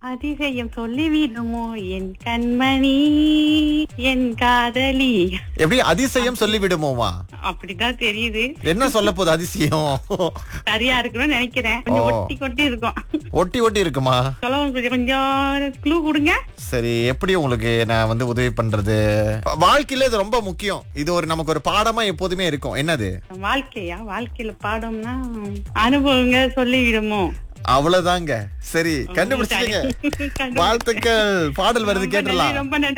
அதிசயம் சொல்லிவிடுமோ என் கண்மணி என் காதலி எப்படி அதிசயம் சொல்லி விடுமோமா அப்படிதான் தெரியுது என்ன சொல்ல போகுது அதிசயம் சரியா இருக்கணும்னு நினைக்கிறேன் கொஞ்சம் ஓ. ஒட்டி கொட்டி இருக்கும் ஒட்டி ஒட்டி இருக்குமா சொல்லவும் கொஞ்சம் கொஞ்சம் க்ளூ கொடுங்க சரி எப்படி உங்களுக்கு நான் வந்து உதவி பண்றது வாழ்க்கையில இது ரொம்ப முக்கியம் இது ஒரு நமக்கு ஒரு பாடமா எப்போதுமே இருக்கும் என்னது வாழ்க்கையா வாழ்க்கையில பாடம்னா அனுபவங்க சொல்லிவிடுமோ அவ்வளவுதாங்க சரி கண்டுபிடிச்சிட்டீங்க கண்டுபிடிச்சிட்டேன். வாழ்த்துக்கள் பாடல் வருது ரொம்ப நன்றி, கேட்டுடலாம் ரொம்ப நன்றி